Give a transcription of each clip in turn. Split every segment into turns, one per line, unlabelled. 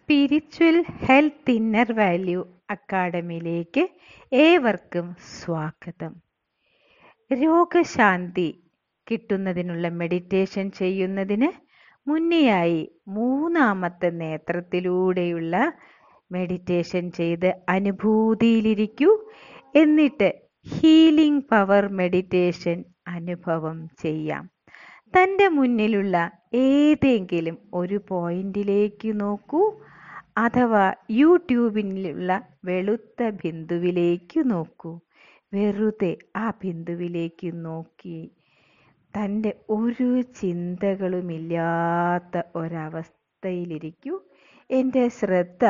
spiritual health inner value അക്കാഡമിയിലേക്ക് ഏവർക്കും സ്വാഗതം രോഗശാന്തി കിട്ടുന്നതിനുള്ള മെഡിറ്റേഷൻ ചെയ്യുന്നതിന് മുന്നെയായി മൂന്നാമത്തെ നേത്രത്തിലൂടെയുള്ള മെഡിറ്റേഷൻ ചെയ്ത് അനുഭൂതിയിലിരിക്കൂ എന്നിട്ട് ഹീലിംഗ് പവർ മെഡിറ്റേഷൻ അനുഭവം ചെയ്യാം തൻ്റെ മുന്നിലുള്ള ഏതെങ്കിലും ഒരു പോയിന്റിലേക്ക് നോക്കൂ അഥവാ യൂട്യൂബിലുള്ള വെളുത്ത ബിന്ദുവിലേക്ക് നോക്കൂ വെറുതെ ആ ബിന്ദുവിലേക്ക് നോക്കി തൻ്റെ ഒരു ചിന്തകളുമില്ലാത്ത ഒരവസ്ഥയിലിരിക്കൂ എൻ്റെ ശ്രദ്ധ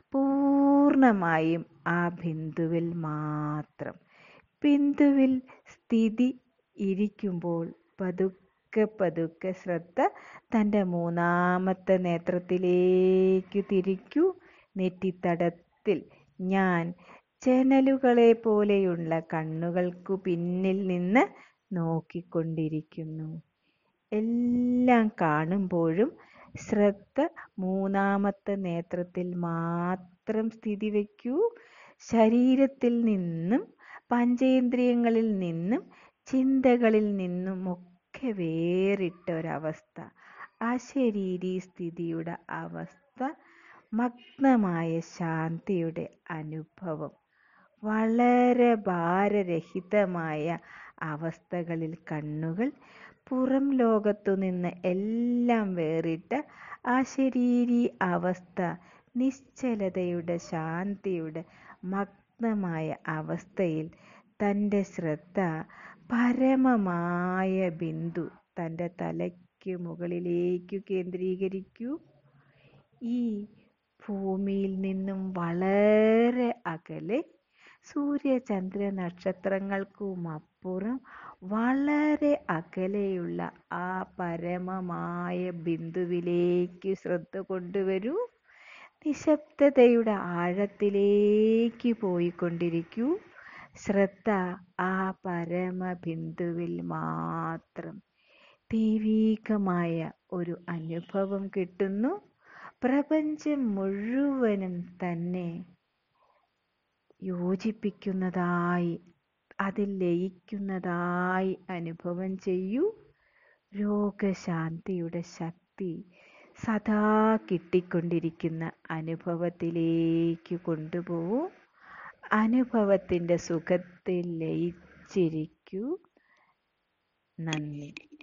പൂർണ്ണമായും ആ ബിന്ദുവിൽ മാത്രം ബിന്ദുവിൽ സ്ഥിതി ഇരിക്കുമ്പോൾ പതുക്കെ പതുക്കെ ശ്രദ്ധ തൻ്റെ മൂന്നാമത്തെ നേത്രത്തിലേക്ക് തിരിക്കൂ നെറ്റിത്തടത്തിൽ ഞാൻ ജനലുകളെ പോലെയുള്ള കണ്ണുകൾക്കു പിന്നിൽ നിന്ന് നോക്കിക്കൊണ്ടിരിക്കുന്നു എല്ലാം കാണുമ്പോഴും ശ്രദ്ധ മൂന്നാമത്തെ നേത്രത്തിൽ മാത്രം സ്ഥിതി വയ്ക്കൂ ശരീരത്തിൽ നിന്നും പഞ്ചേന്ദ്രിയങ്ങളിൽ നിന്നും ചിന്തകളിൽ നിന്നും ഒക്കെ വേറിട്ട ഒരവസ്ഥ അശരീരി സ്ഥിതിയുടെ അവസ്ഥ മഗ്നമായ ശാന്തിയുടെ അനുഭവം വളരെ ഭാരരഹിതമായ അവസ്ഥകളിൽ കണ്ണുകൾ പുറം ലോകത്തു നിന്ന് എല്ലാം വേറിട്ട അശരീരി അവസ്ഥ നിശ്ചലതയുടെ ശാന്തിയുടെ മഗ്നമായ അവസ്ഥയിൽ തൻ്റെ ശ്രദ്ധ പരമമായ ബിന്ദു തൻ്റെ തലയ്ക്ക് മുകളിലേക്ക് കേന്ദ്രീകരിക്കൂ ഈ ഭൂമിയിൽ നിന്നും വളരെ അകലെ സൂര്യചന്ദ്ര നക്ഷത്രങ്ങൾക്കുമപ്പുറം വളരെ അകലെയുള്ള ആ പരമമായ ബിന്ദുവിലേക്ക് ശ്രദ്ധ കൊണ്ടുവരൂ നിശബ്ദതയുടെ ആഴത്തിലേക്ക് പോയിക്കൊണ്ടിരിക്കൂ ശ്രദ്ധ ആ പരമബിന്ദുവിൽ മാത്രം ദൈവീകമായ ഒരു അനുഭവം കിട്ടുന്നു പ്രപഞ്ചം മുഴുവനും തന്നെ യോജിപ്പിക്കുന്നതായി അതിൽ ലയിക്കുന്നതായി അനുഭവം ചെയ്യൂ രോഗശാന്തിയുടെ ശക്തി സദാ കിട്ടിക്കൊണ്ടിരിക്കുന്ന അനുഭവത്തിലേക്ക് കൊണ്ടുപോകൂ അനുഭവത്തിൻ്റെ സുഖത്തിൽ ലയിച്ചിരിക്കൂ നന്ദി